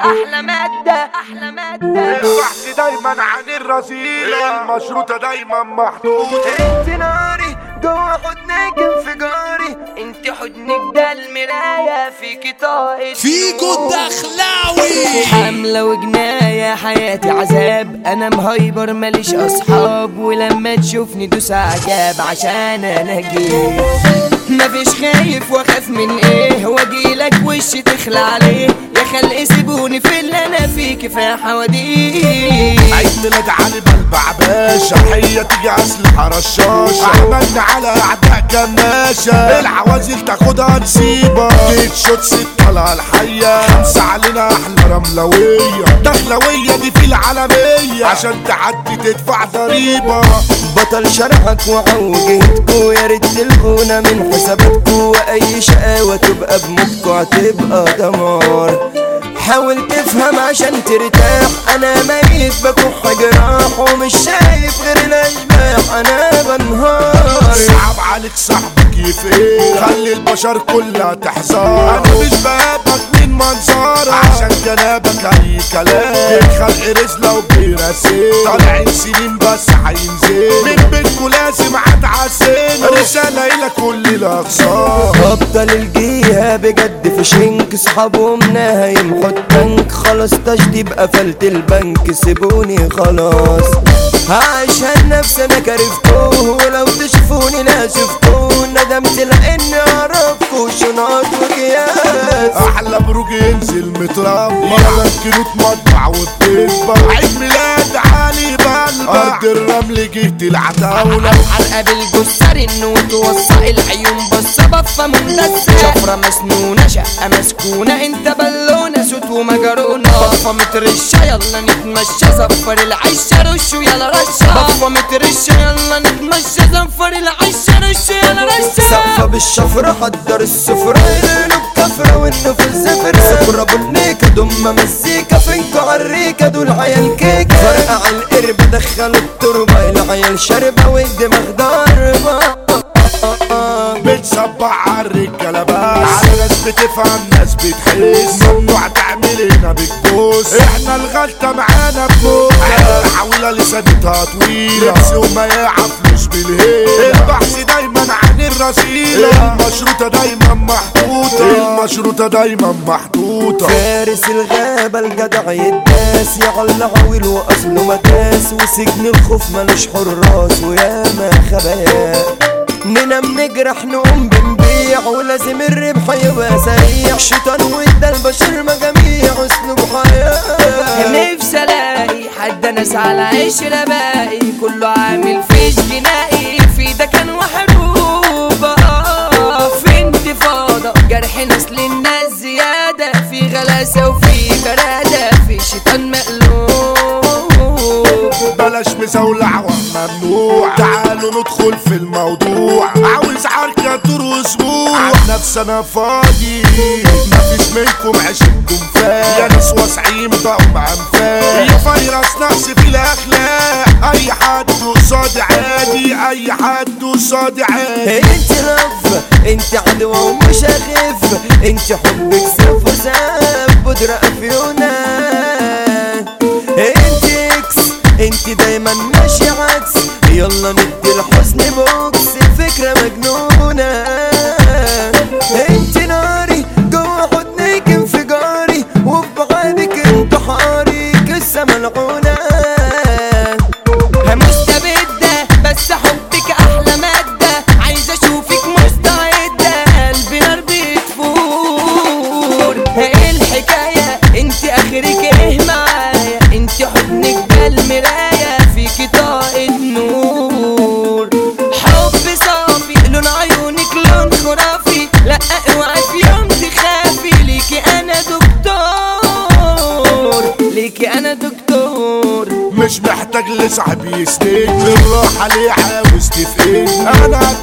احلى مادة احلى مادة البحث دايما عن الرذيلة المشروطة دايما محطوطة انت ناري جوا حضنك انفجاري انت حضنك ده المراية فيكي طاقة فيكو الدخلاوي حملة وجناية حياتي عذاب انا مهايبر ماليش اصحاب ولما تشوفني دوس عجاب عشان انا جيت مفيش خايف واخاف من ايه واجيلك وشي تخلع عليه يا خلق سيبوني في اللي انا فيه كفايه حواديت عيد ميلاد علي بلبع باشا حية تيجي اسلحة رشاشة عملنا على اعداء كماشة العوازل تاخدها نسيبة جيت شوت ست طلع الحية خمسة علينا احلى رملوية دخلوية دي في العالمية عشان تعدي تدفع ضريبة بطل شرحك وعوجتكو يا ريت تلقونا من حساباتكو واي شقاوة تبقى بموتكو هتبقى دمار حاول تفهم عشان ترتاح انا ميت بكح جراح ومش شايف غير الاشباح انا بنهار صعب عليك صاحبك يفيد خلي البشر كلها تحذر انا مش بهابك من منظرك عشان جنابك اي كلام خلق رزلة وبيراسيل طالعين سنين بس هينزل من بيتكو لازم هتعسل رسالة الى كل الاقصار ابطال الجيهة بجد في شنك صحابهم نايم خد تانك خلاص تشطيب قفلت البنك سيبوني خلاص عشان نفسي انا كرفتوه ولو تشوفوني لا شفتوه ندمت لاني اعرفكوا شنط وقياس احلى بروج ينزل متربي مرة كيلوت مطبع وبتكبر عيد ميلاد علي بلبع ارض الرمل جهة العتاولة حلقة بالجسر النوت وصق العيون بصة بفة مندسة شفرة مسنونة شقة مسكونة انت بالونة صوت ومجرونة بفة مترشة يلا نتمشى زفر العشة رشوا يلا رشة بفة مترشة يلا نتمشى زفر العشة رشوا يلا رشة سقفة بالشفرة حضر السفرة يقلب كفرة والنفوس زفرة سفرة بنيكة دم مزيكا فينكو عالريكة دول عيال كيك فرقع القرب دخلوا التربة العيال شربة والدماغ ضربة بتصبع عالرجالة بس على ناس بتفهم ناس بتحس ممنوع تعمل هنا بتبوس احنا الغلطة معانا بموت الحاولة لسانتها طويلة لبس ومياعة فلوس بالهيلة البحث دايما عن الرذيلة المشروطة دايما محطوطة المشروطة دايما محطوطة فارس الغابة الجدع يداس يعلى عويل واصله مكاس وسجن الخوف ملوش حراس وياما خبايا ننام نجرح نقوم بنبيع ولازم الربح يبقى سريع شيطان وادى البشر مجاميع اسلوب حياة نفسي الاقي حد ناس على عشرة باقي كله عامل فيش جنائي في ده كان وحروب آه، في انتفاضة جرح ناس للناس زيادة في غلاسة وفي برادة في شيطان مقلوب بلاش مزولع وممنوع تعالوا ندخل في الموضوع عاوز عركة طول اسبوع عن نفسي انا فاضي مفيش منكم عشتكم فات يا ناس واسعين بقوا معنفات يا فيروس نقص في الاخلاق اي حد قصادي عادي اي حد قصادي عادي انت لف انت عدوى ومش هخف انت حبك سيف وساب بودرة افيونة انت اكس انت دايما ماشي عكس يلا ندي الحزن بوكس فكرة مجنونة انت ناري جوا حضنك انفجاري وفي بعادك انتحاري قصة ملعونة مستبدة بس حبك أحلى مادة عايزة أشوفك مستعدة قلبي نار بتفور إيه الحكاية انت آخرك إيه معايا انت حضنك ده المراية فيكي طاقة نور حب صافي لون عيونك لون خرافي لا اوعي في يوم تخافي ليكي أنا دكتور ليكي أنا دكتور مش محتاج لصاحب يسند الراحة ليه عاوز تفقد انا هدتني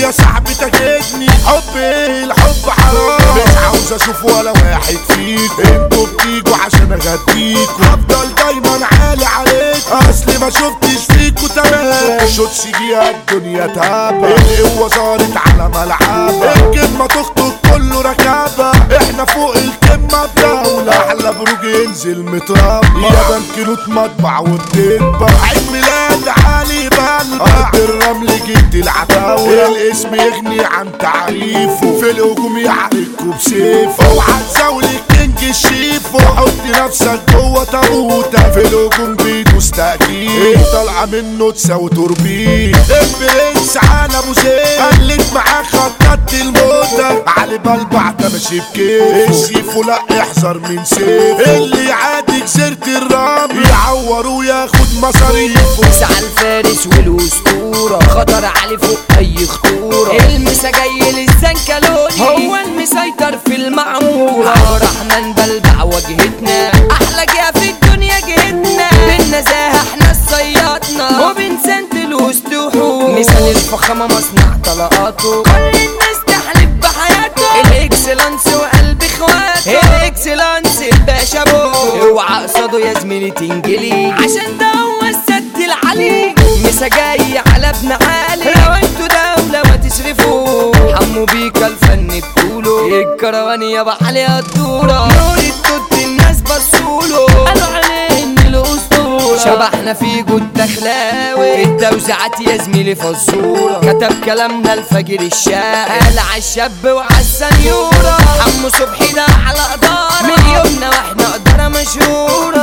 يا صاحبي تجدني حب ايه الحب حرام مش عاوز اشوف ولا واحد فيكم انتوا بتيجوا عشان اغديكوا هفضل دايما عالي عليكم اصلي ما شفتش فيكوا تمام شوتش جيها الدنيا تابة القوة صارت على ملعبة الكلمة تخطب كله ركابة احنا فوق القمة بدولة احلى بروج ينزل متربى يا بنك نوت مطبع وبتتبع عيد ميلاد علي بلبع ارض الرمل جبت العتاولة الاسم يغني عن تعريفه في الهجوم يعاركوا بسيفه اوعى تزاول الكينج الشيفو حط نفسك جوه تابوتة في الهجوم بيدوس تأكيد طالعة منه تساوي توربين البرنس على ابو زيد قلت معاه خطط الموتة علي بلبع ده ماشي بكيف الشيفو لا احذر من سيف اللي يعادي جزيرة الرمل يعور وياخد مصاريفه سعى الفارس والاسطوره خطر عليه فوق اي خطوره المسا جاي للزنكلوني هو المسيطر في المعموره عبد الرحمن بلبع واجهتنا احلى جهه في الدنيا جهتنا بالنزاهه احنا الصيادنا وبنسند الوسط وحوش مثال الفخامه مصنع طلقاته كل الناس تحلف بحياته الاكسلانس وقلب اخواته الاكسلانس الباشا بو اوعى قصاده يا زميلي تنجلي عشان ده هو السد العلي مسا جاي على ابن علي لو انتوا دولة ما تشرفوا حمو بيكا الفن بطوله الكروان يا علي الدورة نور التوت الناس بصوله قالوا عليه ان الاسطورة شبحنا في جود دخلاوي التوزيعات يا زميلي فزورة كتب كلامنا الفجر الشاعر قال عالشاب وعالسنيورة حمو صبحي ده على قدارة من يومنا واحنا قدرة مشهورة